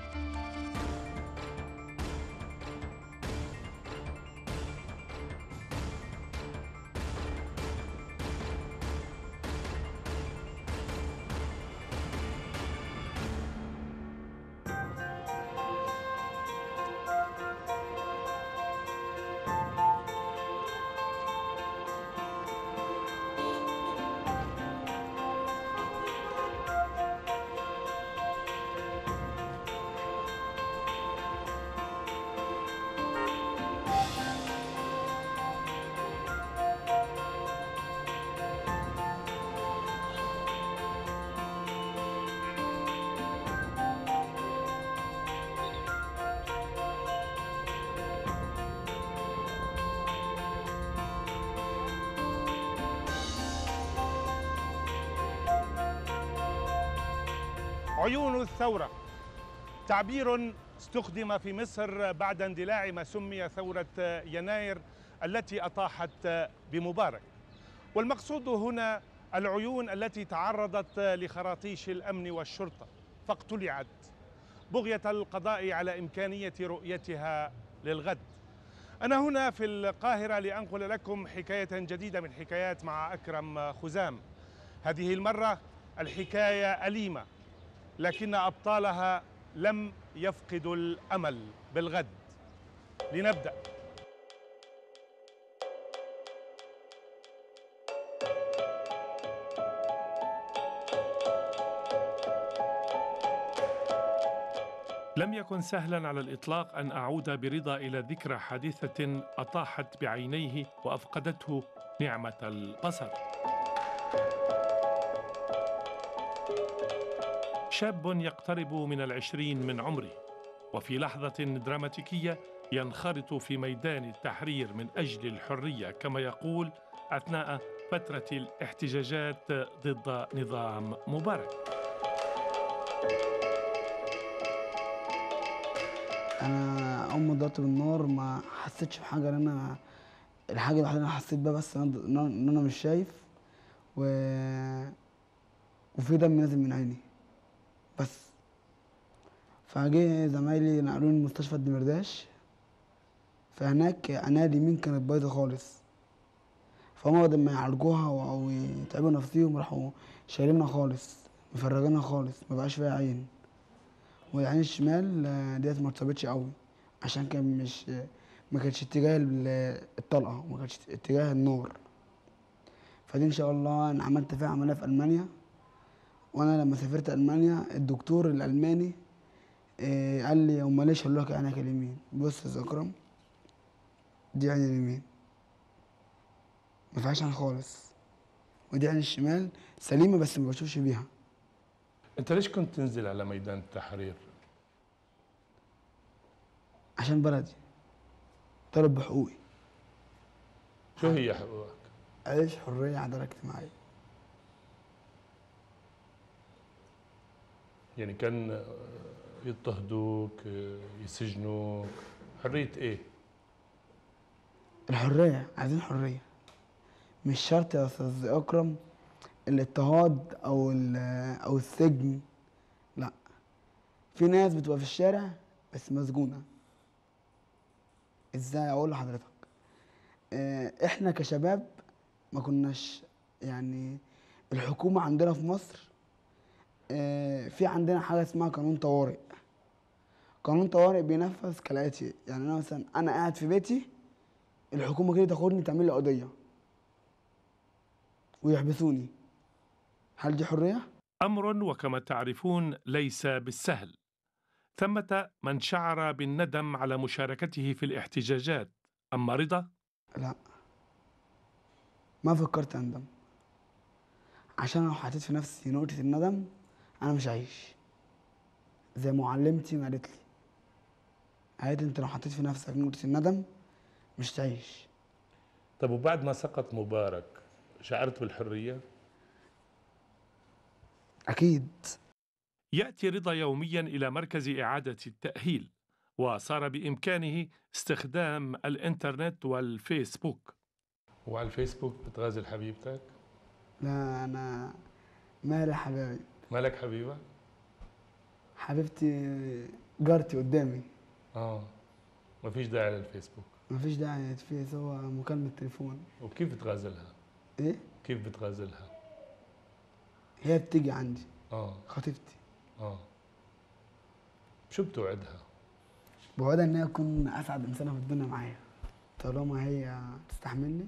عيون الثورة تعبير استخدم في مصر بعد اندلاع ما سمي ثورة يناير التي أطاحت بمبارك والمقصود هنا العيون التي تعرضت لخراطيش الأمن والشرطة فاقتلعت بغية القضاء على إمكانية رؤيتها للغد أنا هنا في القاهرة لأنقل لكم حكاية جديدة من حكايات مع أكرم خزام هذه المرة الحكاية أليمة لكن أبطالها لم يفقدوا الأمل بالغد لنبدأ لم يكن سهلا على الإطلاق أن أعود برضا إلى ذكرى حادثة أطاحت بعينيه وأفقدته نعمة البصر شاب يقترب من العشرين من عمره وفي لحظة دراماتيكية ينخرط في ميدان التحرير من أجل الحرية كما يقول أثناء فترة الاحتجاجات ضد نظام مبارك انا اول ما ضربت بالنار ما حسيتش بحاجه ان انا الحاجه الوحيده اللي انا حسيت بيها بس ان أنا- ان انا مش شايف و وفي دم نازل من عيني بس فجه زمايلي نقلوني مستشفى الدمرداش فهناك عينيا اليمين كانت بايظه خالص فهم بدل ما يعالجوها و- او يتعبوا نفسيهم راحوا شايلينها خالص مفرغينها خالص مبقاش فيها عين والعين الشمال آه، ديت ما اتصابتش قوي عشان كان مش ما كانتش اتجاه ال- الطلقه ما كانتش اتجاه النار فدي ان شاء الله انا عملت فيها عمليه في المانيا وانا لما سافرت المانيا الدكتور الالماني آه، قال لي امال ليش قالوا لك عينك اليمين بص يا اكرم دي عين اليمين ما فيهاش عين خالص ودي عين الشمال سليمه بس ما بشوفش بيها أنت ليش كنت تنزل على ميدان التحرير؟ عشان بلدي طالب بحقوقي شو هي حقوقك؟ عيش حريه عداله اجتماعيه يعني كان آه، يضطهدوك آه، يسجنوك حرية إيه؟ الحريه عايزين حريه مش شرط يا استاذ اكرم الاضطهاد او ال- او السجن لا في ناس بتبقى في الشارع بس مسجونه ازاي اقول لحضرتك آه، احنا كشباب ما كناش يعني الحكومه عندنا في مصر آه، في عندنا حاجه اسمها قانون طوارئ قانون طوارئ بينفذ كالاتي يعني انا مثلا انا قاعد في بيتي الحكومه كده تاخدني تعمل لي قضيه ويحبسوني هل دي حريه أمر وكما تعرفون ليس بالسهل ثمة من شعر بالندم على مشاركته في الاحتجاجات أما رضا لا ما فكرت اندم عشان لو حطيت في نفسي نقطه الندم انا مش هعيش زي معلمتي ما قالت لي قالت لي انت لو حطيت في نفسك نقطه الندم مش تعيش طب وبعد ما سقط مبارك شعرت بالحرية؟ اكيد يأتي رضا يوميا إلى مركز إعادة التأهيل وصار بإمكانه استخدام الإنترنت والفيسبوك وعلى الفيسبوك بتغازل حبيبتك؟ لا انا مالي حبايبي مالك حبيبة؟ حبيبتي جارتي قدامي اه ما فيش داعي للفيسبوك مفيش داعي يتفيس هو مكالمة تليفون وكيف بتغازلها ايه كيف بتغازلها هي بتيجي عندي اه خطيبتي اه شو بتوعدها بوعدها ان هي تكون اسعد انسانه في الدنيا معايا طالما هي تستحملني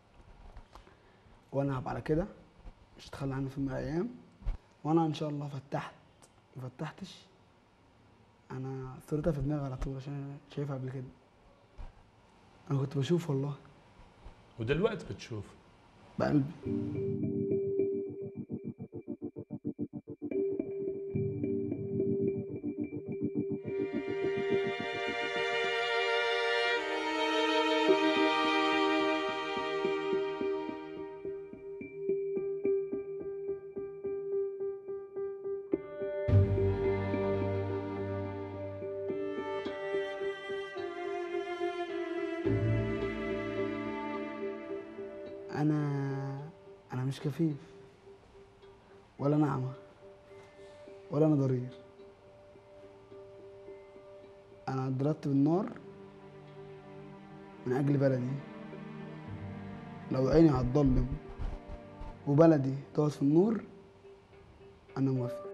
وانا هبقى على كده مش هتخلى عني في يوم من الايام وانا ان شاء الله فتحت ما فتحتش انا صورتها في دماغي على طول عشان أنا شايفها قبل كده انا كنت بشوف والله ودلوقتي بتشوف بقلبي انا انا مش كفيف ولا نعمة ولا انا ضرير انا اتضربت بالنار من اجل بلدي لو عيني هتضلم وبلدي تقعد في النور انا موافق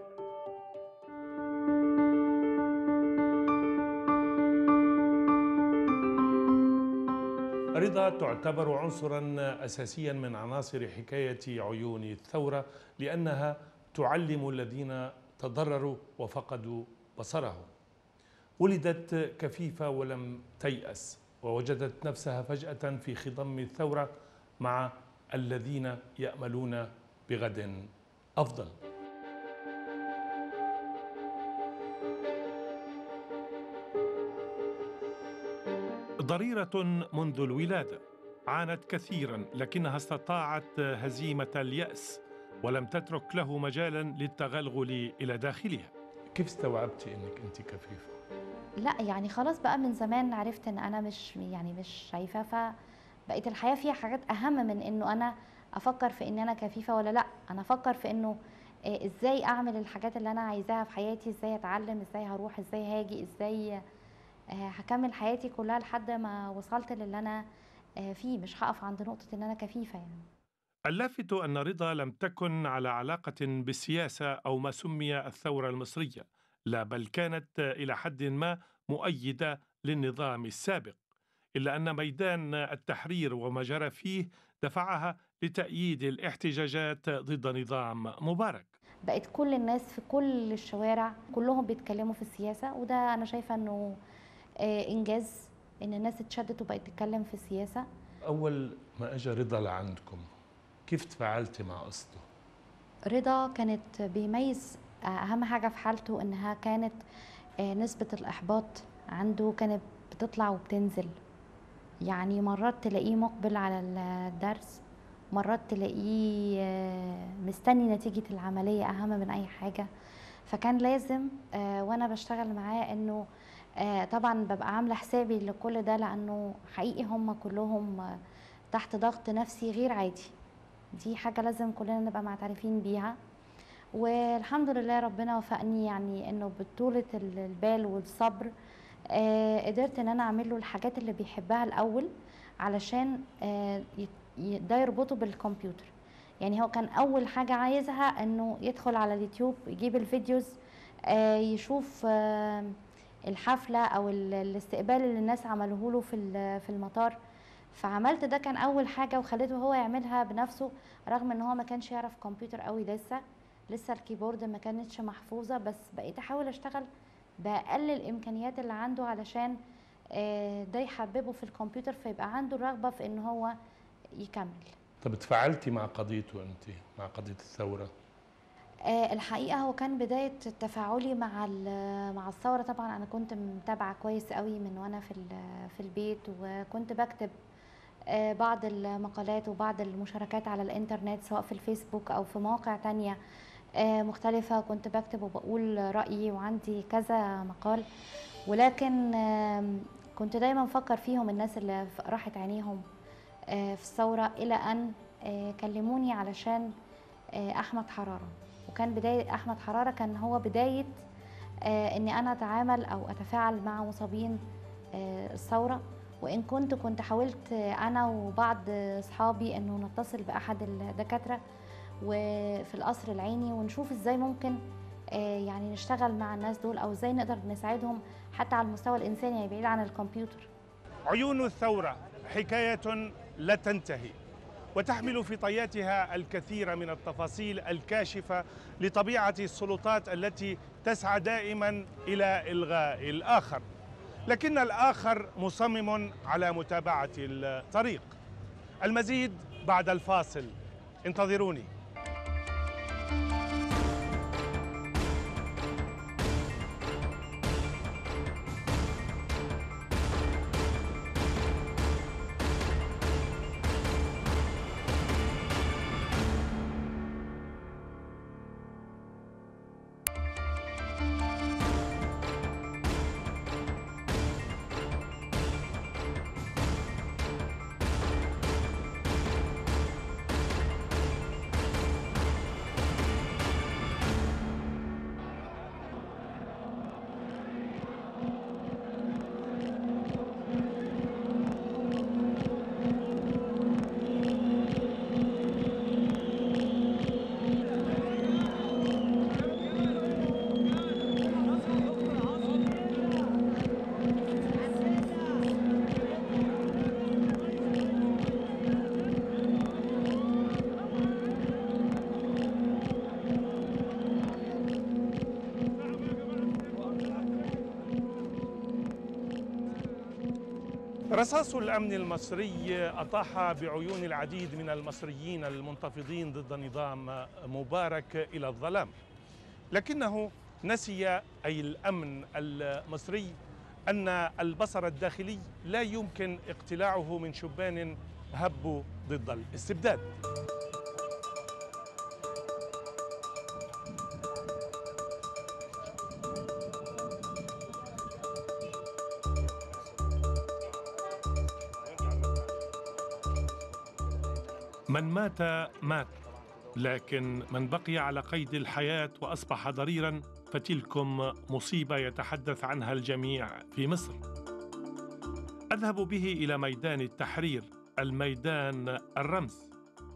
رضا تعتبر عنصرا اساسيا من عناصر حكايه عيون الثوره لانها تعلم الذين تضرروا وفقدوا بصرهم ولدت كفيفه ولم تيأس ووجدت نفسها فجأة في خضم الثورة مع الذين يأملون بغد أفضل ضريرة منذ الولادة عانت كثيرا لكنها استطاعت هزيمة اليأس ولم تترك له مجالا للتغلغل إلى داخلها كيف استوعبتي أنك أنت كفيفة؟ لا يعني خلاص بقى من زمان عرفت ان انا مش يعني مش شايفه فبقيت الحياه فيها حاجات اهم من انه انا افكر في ان انا كفيفه ولا لا انا افكر في انه آه، ازاي اعمل الحاجات اللي انا عايزاها في حياتي ازاي اتعلم ازاي هروح ازاي هاجي ازاي آه، هكمل حياتي كلها لحد ما وصلت للي انا آه، فيه مش هقف عند نقطه ان انا كفيفه يعني اللافت أن رضا لم تكن على علاقة بالسياسة أو ما سمي الثورة المصرية لا بل كانت إلى حد ما مؤيدة للنظام السابق إلا أن ميدان التحرير وما جرى فيه دفعها لتأييد الاحتجاجات ضد نظام مبارك بقت كل الناس في كل الشوارع كلهم بيتكلموا في السياسه وده انا شايفه انه آه، انجاز ان الناس اتشدت وبقت تتكلم في السياسه أول ما أجى رضا لعندكم كيف تفاعلتي مع قصته؟ رضا كانت بيميز اهم حاجه في حالته انها كانت آه، نسبه الاحباط عنده كانت بتطلع وبتنزل يعني مرات تلاقيه مقبل على الدرس مرات تلاقيه آه، مستني نتيجه العمليه اهم من اي حاجه فكان لازم آه، وانا بشتغل معاه انه آه، طبعا ببقى عامله حسابي لكل ده لانه حقيقي هم كلهم آه، تحت ضغط نفسي غير عادي دي حاجه لازم كلنا نبقى معترفين بيها والحمد لله ربنا وفقني يعني انه بطولة ال- البال والصبر آه قدرت ان انا اعمل له الحاجات اللي بيحبها الاول علشان آه ي- ي- ده يربطه بالكمبيوتر يعني هو كان اول حاجة عايزها انه يدخل على اليوتيوب يجيب الفيديوز آه يشوف آه الحفلة او ال- الاستقبال اللي الناس عملوه له في ال- في المطار فعملت ده كان اول حاجة وخليته هو يعملها بنفسه رغم ان هو ما كانش يعرف كمبيوتر قوي لسه لسه الكيبورد ما كانتش محفوظة بس بقيت احاول اشتغل بأقل الامكانيات اللي عنده علشان آه، ده يحببه في الكمبيوتر فيبقى عنده الرغبة في ان هو يكمل طب تفاعلتي مع قضيته أنت مع قضية الثورة؟ آه، الحقيقة هو كان بداية تفاعلي مع ال- مع الثورة طبعا أنا كنت متابعة كويس قوي من وأنا في ال- في البيت وكنت بكتب آه، بعض المقالات وبعض المشاركات على الإنترنت سواء في الفيسبوك أو في مواقع تانية آه، مختلفة كنت بكتب وبقول رأيي وعندي كذا مقال ولكن آم، كنت دايما بفكر فيهم الناس اللي ف- راحت عينيهم آه، في الثورة إلى أن آه، كلموني علشان آه، أحمد حرارة وكان بداية أحمد حرارة كان هو بداية آه، اني انا اتعامل او اتفاعل مع مصابين آه، الثوره وان كنت كنت حاولت آه، انا وبعض اصحابي انه نتصل باحد الدكاتره وفي القصر العيني ونشوف ازاي ممكن آه، يعني نشتغل مع الناس دول او ازاي نقدر نساعدهم حتى على المستوى الانساني يعني بعيد عن الكمبيوتر عيون الثورة حكاية لا تنتهي وتحمل في طياتها الكثير من التفاصيل الكاشفة لطبيعة السلطات التي تسعى دائما إلى إلغاء الآخر لكن الآخر مصمم على متابعة الطريق المزيد بعد الفاصل انتظروني رصاص الامن المصري اطاح بعيون العديد من المصريين المنتفضين ضد نظام مبارك الى الظلام لكنه نسي اي الامن المصري ان البصر الداخلي لا يمكن اقتلاعه من شبان هبوا ضد الاستبداد من مات مات لكن من بقي على قيد الحياه واصبح ضريرا فتلكم مصيبه يتحدث عنها الجميع في مصر اذهب به الى ميدان التحرير الميدان الرمز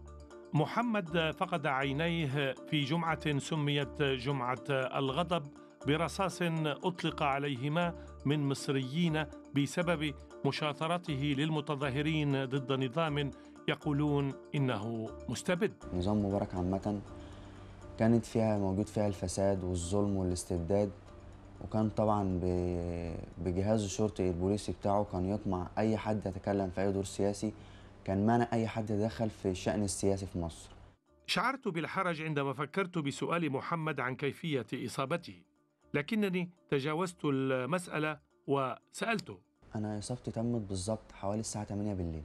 محمد فقد عينيه في جمعه سميت جمعه الغضب برصاص اطلق عليهما من مصريين بسبب مشاطرته للمتظاهرين ضد نظام يقولون انه مستبد نظام مبارك عامة كانت فيها موجود فيها الفساد والظلم والاستبداد وكان طبعا ب- بجهاز الشرطي البوليسي بتاعه كان يطمع أي حد يتكلم في أي دور سياسي كان مانع أي حد يتدخل في الشأن السياسي في مصر شعرت بالحرج عندما فكرت بسؤال محمد عن كيفيه اصابته لكنني تجاوزت المساله وسالته أنا إصابتي تمت بالظبط حوالي الساعة 8 بالليل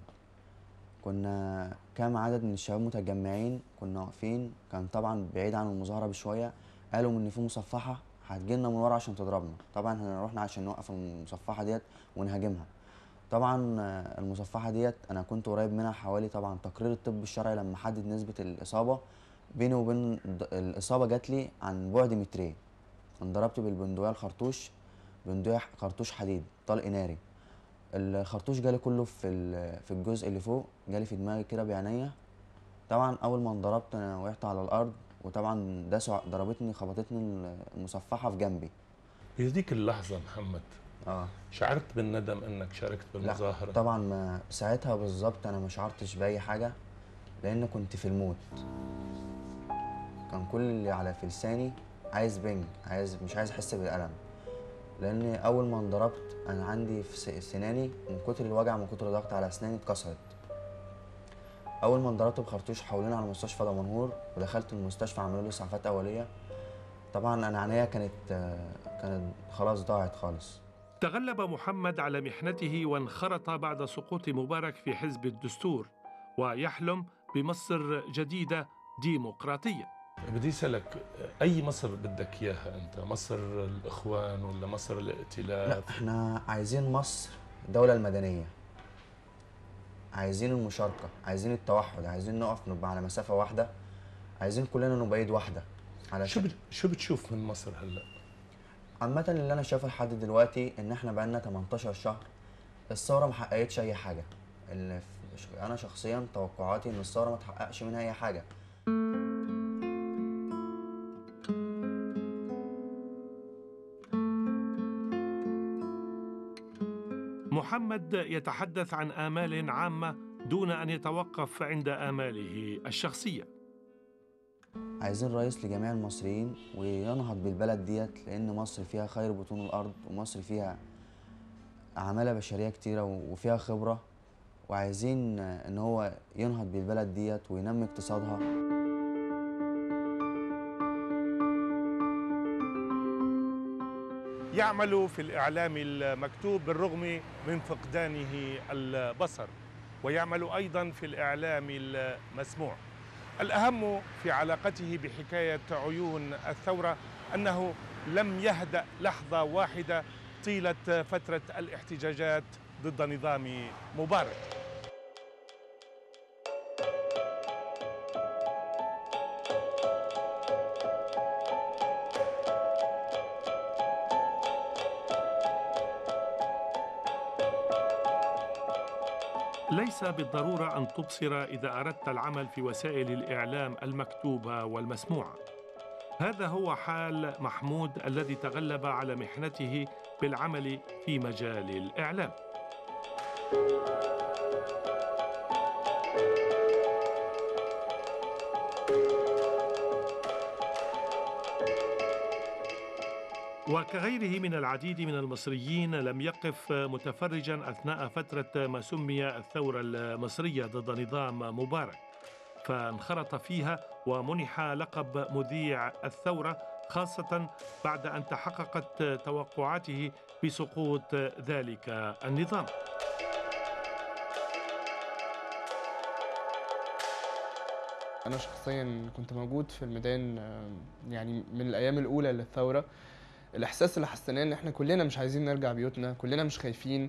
كنا كام عدد من الشباب متجمعين كنا واقفين كان طبعا بعيد عن المظاهرة بشوية قالوا إن في مصفحة هتجيلنا من ورا عشان تضربنا طبعا احنا رحنا عشان نوقف المصفحة ديت ونهاجمها طبعا آه، المصفحة ديت أنا كنت قريب منها حوالي طبعا تقرير الطب الشرعي لما حدد نسبة الإصابة بيني وبين الد- الإصابة جات لي عن بعد مترين انضربت بالبندقية الخرطوش بندقية خرطوش حديد طلق ناري الخرطوش جالي كله في ال- في الجزء اللي فوق جالي في دماغي كده بعينيا طبعا اول ما انضربت انا وقعت على الارض وطبعا داسوا ع- ضربتني خبطتني المصفحه في جنبي في هذيك اللحظه محمد اه شعرت بالندم انك شاركت بالمظاهره طبعا ما ساعتها بالظبط انا ما شعرتش باي حاجه لان كنت في الموت كان كل اللي على في لساني عايز بنج عايز مش عايز احس بالالم لان اول ما انضربت انا عندي في س- سناني من كتر الوجع من كتر الضغط على اسناني اتكسرت اول ما انضربت بخرطوش حولوني على مستشفى دمنهور ودخلت المستشفى عملوا لي اسعافات اوليه طبعا انا عينيا كانت آه، كانت خلاص ضاعت خالص تغلب محمد على محنته وانخرط بعد سقوط مبارك في حزب الدستور ويحلم بمصر جديده ديمقراطيه بدي اسالك اي مصر بدك اياها انت مصر الاخوان ولا مصر لا الائتلاف احنا عايزين مصر الدولة المدنية عايزين المشاركة عايزين التوحد عايزين نقف نبقى على مسافة واحدة عايزين كلنا نبقى ايد واحدة شو علشان بت- شو بتشوف من مصر هلا عامة اللي انا شايفه لحد دلوقتي ان احنا بقالنا 18 شهر الثورة ما حققتش اي حاجة اللي في- انا شخصيا توقعاتي ان الثورة ما تحققش منها اي حاجة محمد يتحدث عن آمال عامة دون أن يتوقف عند آماله الشخصية عايزين رئيس لجميع المصريين وينهض بالبلد ديت لان مصر فيها خير بطون الارض ومصر فيها عمالة بشرية كتيرة و- وفيها خبرة وعايزين ان هو ينهض بالبلد ديت وينمي اقتصادها يعمل في الإعلام المكتوب بالرغم من فقدانه البصر ويعمل أيضا في الإعلام المسموع الأهم في علاقته بحكاية عيون الثورة أنه لم يهدأ لحظة واحدة طيلة فترة الاحتجاجات ضد نظام مبارك ليس بالضرورة أن تبصر إذا أردت العمل في وسائل الإعلام المكتوبة والمسموعة. هذا هو حال محمود الذي تغلب على محنته بالعمل في مجال الإعلام. وكغيره من العديد من المصريين لم يقف متفرجا اثناء فتره ما سمي الثوره المصريه ضد نظام مبارك فانخرط فيها ومنح لقب مذيع الثوره خاصه بعد ان تحققت توقعاته بسقوط ذلك النظام أنا شخصيا كنت موجود في الميدان آه، يعني من الأيام الأولى للثورة الإحساس اللي حسيناه إن إحنا كلنا مش عايزين نرجع بيوتنا كلنا مش خايفين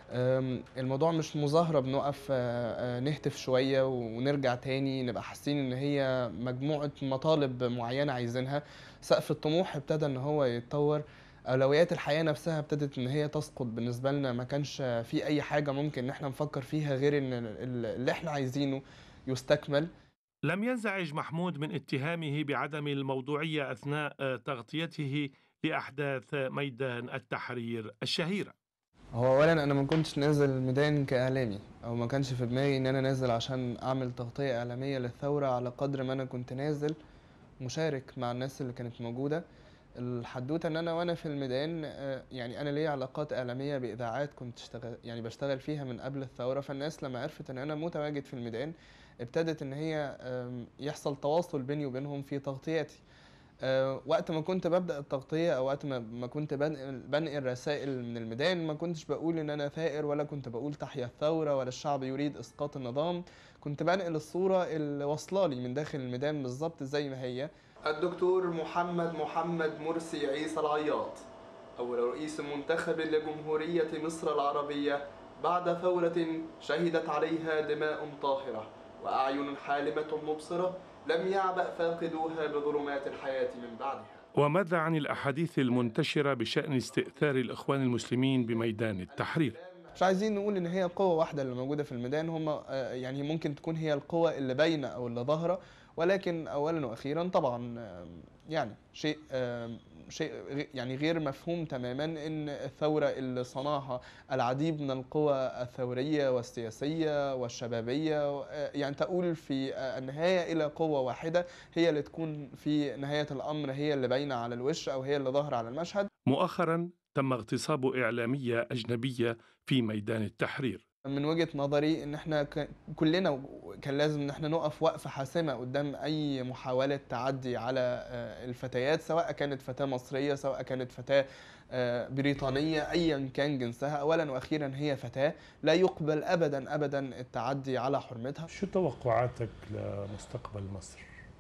آم، الموضوع مش مظاهرة بنقف آه، آه، نهتف شوية ونرجع تاني نبقى حاسين إن هي مجموعة مطالب معينة عايزينها سقف الطموح ابتدى إن هو يتطور أولويات الحياة نفسها ابتدت إن هي تسقط بالنسبة لنا ما كانش في أي حاجة ممكن إن إحنا نفكر فيها غير إن ال- اللي إحنا عايزينه يستكمل لم ينزعج محمود من اتهامه بعدم الموضوعيه اثناء تغطيته لاحداث ميدان التحرير الشهيره هو اولا انا ما كنتش نازل الميدان كاعلامي او ما كانش في دماغي ان انا نازل عشان اعمل تغطيه اعلاميه للثوره على قدر ما انا كنت نازل مشارك مع الناس اللي كانت موجوده الحدوته ان انا وانا في الميدان آه، يعني انا ليا علاقات اعلاميه باذاعات كنت اشتغل يعني بشتغل فيها من قبل الثوره فالناس لما عرفت ان انا متواجد في الميدان ابتدت ان هي آم، يحصل تواصل بيني وبينهم في تغطياتي آه، وقت ما كنت ببدأ التغطية أو وقت ما ما كنت بنقل, بنقل رسائل من الميدان ما كنتش بقول إن أنا ثائر ولا كنت بقول تحيا الثورة ولا الشعب يريد إسقاط النظام كنت بنقل الصورة اللي واصلة لي من داخل الميدان بالظبط زي ما هي الدكتور محمد محمد مرسي عيسى العياط أول رئيس منتخب لجمهورية مصر العربية بعد ثورة شهدت عليها دماء طاهرة وأعين حالمة مبصرة لم يعبأ فاقدوها بظلمات الحياة من بعدها وماذا عن الاحاديث المنتشره بشان استئثار الاخوان المسلمين بميدان التحرير مش عايزين نقول ان هي قوة واحدة اللي موجودة في الميدان هم آه، يعني ممكن تكون هي القوة اللي باينة او اللي ظاهرة ولكن اولا واخيرا طبعا آه، يعني شيء آه، شيء غ- يعني غير مفهوم تماما ان الثورة اللي صنعها العديد من القوى الثورية والسياسية والشبابية آه، يعني تقول في آه، النهاية الى قوة واحدة هي اللي تكون في نهاية الامر هي اللي باينة على الوش او هي اللي ظاهرة على المشهد مؤخرا تم اغتصاب اعلاميه اجنبيه في ميدان التحرير من وجهة نظري ان احنا ك- كلنا كان لازم ان احنا نقف وقفة حاسمة قدام اي محاولة تعدي على آه، الفتيات سواء كانت فتاة مصرية سواء كانت فتاة آه، بريطانية ايا كان جنسها اولا واخيرا هي فتاة لا يقبل ابدا ابدا التعدي على حرمتها شو توقعاتك لمستقبل مصر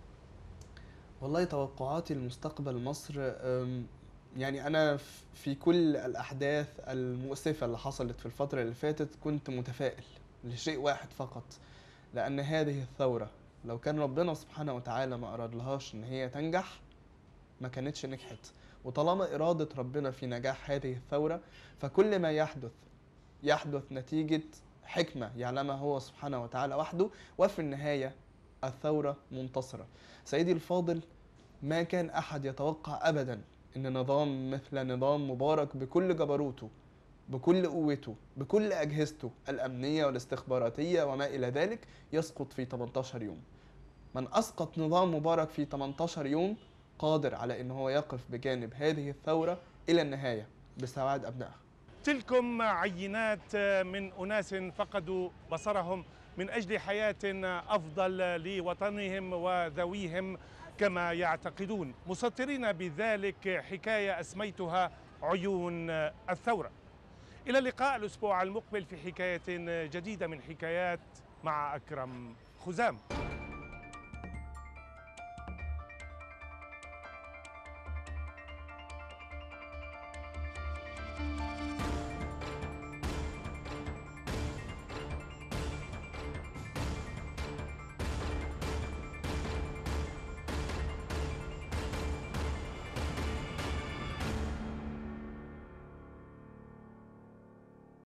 والله توقعاتي لمستقبل مصر أم، يعني أنا ف- في كل الأحداث المؤسفة اللي حصلت في الفترة اللي فاتت كنت متفائل لشيء واحد فقط لأن هذه الثورة لو كان ربنا سبحانه وتعالى ما أراد لهاش إن هي تنجح ما كانتش نجحت وطالما إرادة ربنا في نجاح هذه الثورة فكل ما يحدث يحدث نتيجة حكمة يعلمها هو سبحانه وتعالى وحده وفي النهاية الثورة منتصرة سيدي الفاضل ما كان أحد يتوقع أبدا أن نظام مثل نظام مبارك بكل جبروته بكل قوته بكل أجهزته الأمنية والاستخباراتية وما إلى ذلك يسقط في 18 يوم من أسقط نظام مبارك في 18 يوم قادر على أن هو يقف بجانب هذه الثورة إلى النهاية بسعاد أبنائها تلكم عينات من أناس فقدوا بصرهم من أجل حياة أفضل لوطنهم وذويهم كما يعتقدون مسطرين بذلك حكاية أسميتها عيون الثورة إلى اللقاء الأسبوع المقبل في حكاية جديدة من حكايات مع أكرم خزام